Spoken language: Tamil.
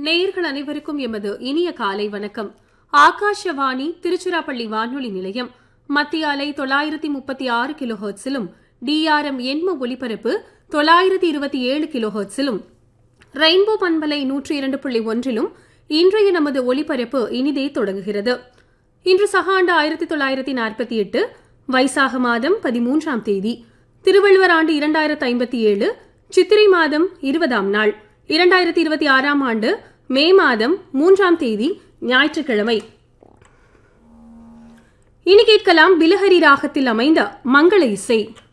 நேயர்கள் அனைவருக்கும் எமது இனிய காலை வணக்கம் ஆகாஷவாணி திருச்சிராப்பள்ளி வானொலி நிலையம் மத்திய அலை தொள்ளாயிரத்தி முப்பத்தி ஆறு கிலோஹெர்ட்ஸிலும் டிஆர்எம் எண்ம ஒலிபரப்பு தொள்ளாயிரத்தி இருபத்தி ஏழு கிலோஹெர்ட்ஸிலும் ரெயின்போ பண்பலை நூற்றி இரண்டு புள்ளி ஒன்றிலும் இன்றைய நமது ஒலிபரப்பு இனிதே தொடங்குகிறது இன்று சகாண்டு ஆயிரத்தி தொள்ளாயிரத்தி நாற்பத்தி எட்டு வைசாக மாதம் பதிமூன்றாம் தேதி திருவள்ளுவர் ஆண்டு இரண்டாயிரத்து ஐம்பத்தி ஏழு சித்திரை மாதம் இருபதாம் நாள் இரண்டாயிரத்தி இருபத்தி ஆறாம் ஆண்டு மே மாதம் மூன்றாம் தேதி ஞாயிற்றுக்கிழமை இனி கேட்கலாம் பிலஹரி ராகத்தில் அமைந்த மங்கள இசை